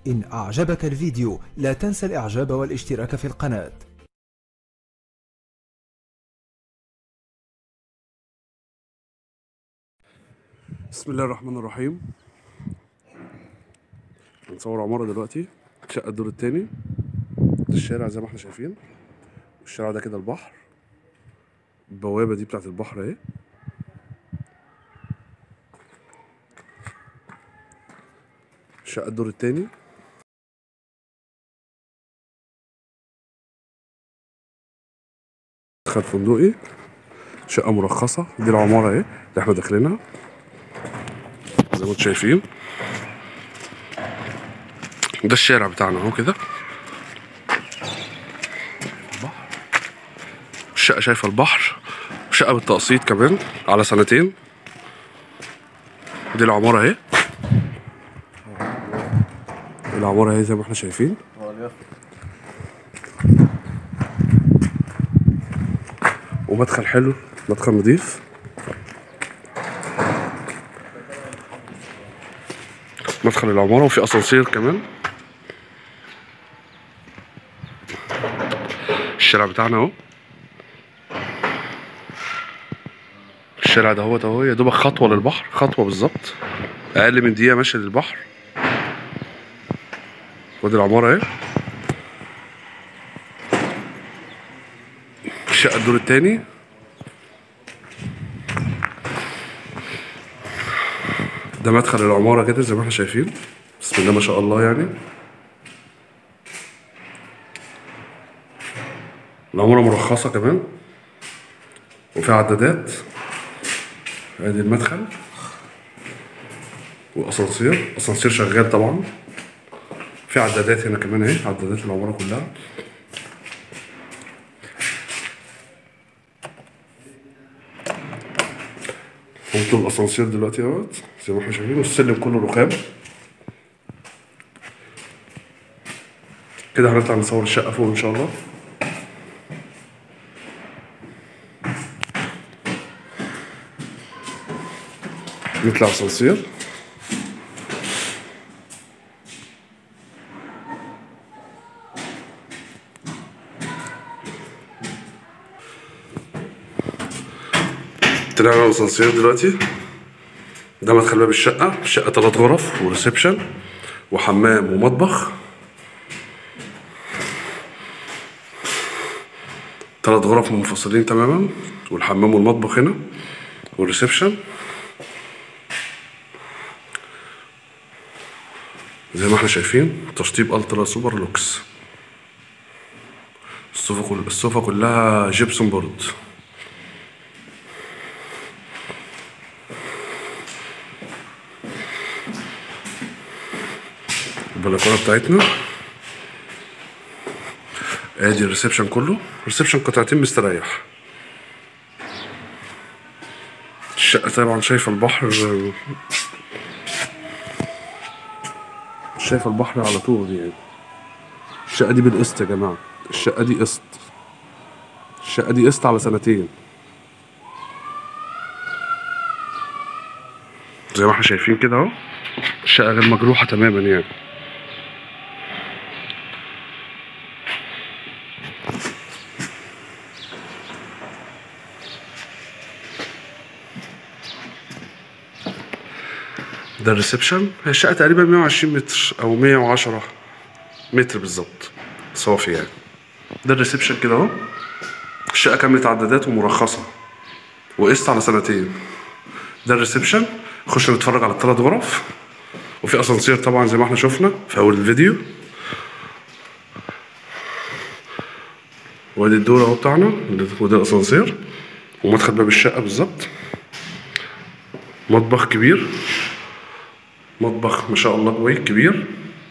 إن أعجبك الفيديو لا تنسى الإعجاب والاشتراك في القناة بسم الله الرحمن الرحيم هنصور عمارة دلوقتي شقة الدور التاني ده الشارع زي ما احنا شايفين والشارع ده كده البحر البوابة دي بتاعت البحر اهي شقة الدور التاني مدخل فندقي شقة مرخصة دي العمارة اهي اللي احنا داخلينها زي ما انتم شايفين ده الشارع بتاعنا اهو كده البحر الشقة شايفة البحر شقة بالتقسيط كمان على سنتين دي العمارة اهي العمارة اهي زي ما احنا شايفين ومدخل حلو مدخل نضيف مدخل العمارة وفي أسانسير كمان الشارع بتاعنا اهو الشارع ده هو اهو يا دوبك خطوة للبحر خطوة بالظبط أقل من دقيقة ماشي للبحر ودي العمارة اهي الشقة الدور التاني ده مدخل العمارة كده زي ما احنا شايفين بسم الله ما شاء الله يعني العمارة مرخصة كمان وفيها عدادات ادي المدخل واسانسير اسانسير شغال طبعا في عدادات هنا كمان اهي عدادات العمارة كلها هنطلب الاسانسير دلوقتي اهوت زي ما احنا شايفين والسلم كله رخام كده هنطلع نصور الشقة فوق ان شاء الله نطلع اسانسير طلعنا على الاسانسير دلوقتي ده مدخل باب الشقة الشقة تلات غرف وريسبشن وحمام ومطبخ تلات غرف منفصلين تماما والحمام والمطبخ هنا والريسبشن زي ما احنا شايفين تشطيب الترا سوبر لوكس الصوفة كل الصوفة كلها جيبسون بورد البلكونه بتاعتنا ادي الريسبشن كله الريسبشن قطعتين مستريح الشقة طبعا شايفة البحر شايفة البحر على طول يعني الشقة دي بالقسط يا جماعة الشقة دي قسط الشقة دي قسط على سنتين زي ما احنا شايفين كده اهو الشقة غير مجروحة تماما يعني ده الريسبشن هي الشقة تقريبا 120 متر أو 110 متر بالظبط صافي يعني ده الريسبشن كده اهو الشقة كاملة عدادات ومرخصة وقسط على سنتين ده الريسبشن نخش نتفرج على الثلاث غرف وفي اسانسير طبعا زي ما احنا شفنا في اول الفيديو وادي الدور اهو بتاعنا وده الاسانسير ومدخل باب الشقة بالظبط مطبخ كبير مطبخ ما شاء الله كويس كبير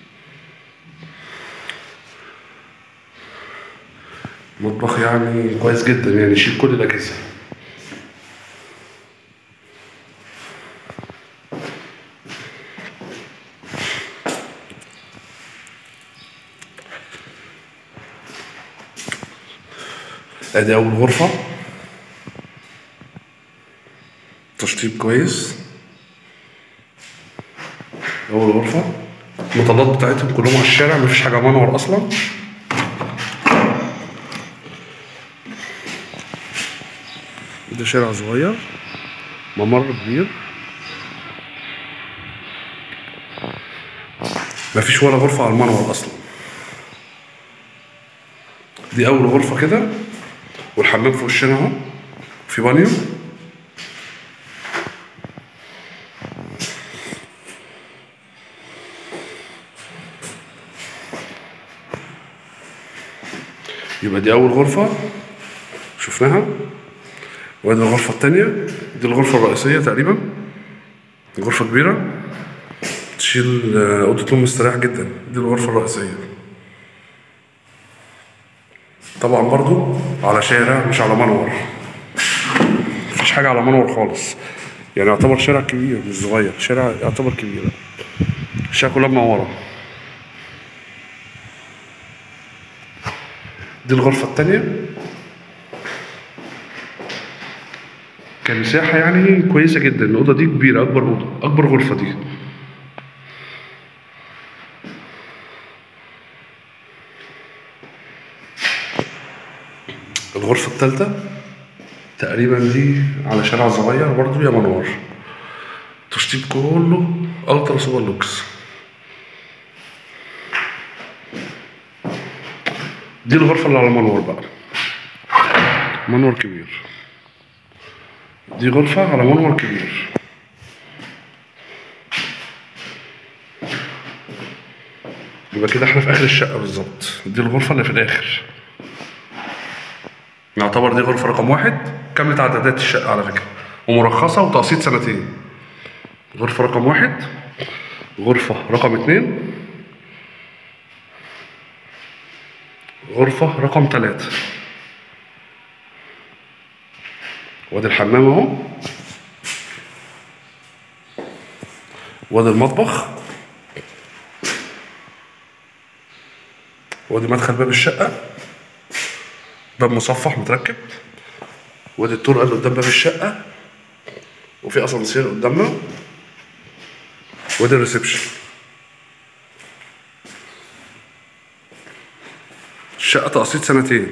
مطبخ يعني كويس جدا يعني يشيل كل الاجهزه ادي اول غرفه تشطيب كويس اول غرفه المطلات بتاعتهم كلهم على الشارع مفيش حاجه منور اصلا ده شارع صغير ممر كبير مفيش ولا غرفة على المنور أصلا دي أول غرفة كده والحمام في وشنا أهو في بانيو يبقى دي أول غرفة شفناها وادي الغرفة التانية دي الغرفة الرئيسية تقريبا غرفة كبيرة تشيل آه، أوضة نوم مستريح جدا دي الغرفة الرئيسية طبعا برضو على شارع مش على منور مفيش حاجة على منور خالص يعني يعتبر شارع كبير مش صغير شارع يعتبر كبير الشارع كلها منورة دي الغرفة التانية كمساحة يعني كويسة جدا الأوضة دي كبيرة أكبر أوضة أكبر غرفة دي الغرفة التالتة تقريبا دي على شارع صغير برضه يا منور تشطيب كله ألترا سوبر لوكس دي الغرفة اللي على منور بقى منور كبير دي غرفة على منور كبير يبقى كده احنا في آخر الشقة بالظبط دي الغرفة اللي في الآخر يعتبر دي غرفة رقم واحد كاملة عدادات الشقة على فكرة ومرخصة وتقسيط سنتين غرفة رقم واحد غرفة رقم اتنين غرفة رقم تلاتة وادي الحمام اهو وادي المطبخ وادي مدخل باب الشقة باب مصفح متركب وادي الطرقة اللي قدام باب الشقة وفي اسانسير قدامنا وادي الريسبشن الشقة تقسيط سنتين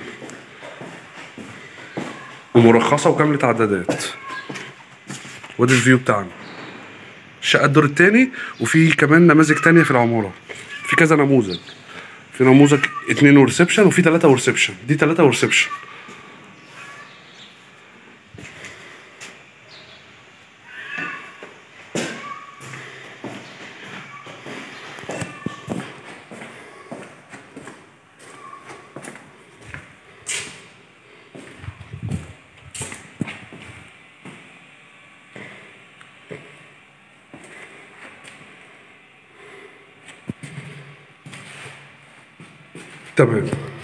ومرخصة وكاملة عدادات وادي الفيو بتاعنا الشقة الدور التاني وفي كمان نماذج تانية في العمارة في كذا نموذج في نموذج اتنين وريسبشن وفي تلاتة وريسبشن دي تلاتة وريسبشن تمام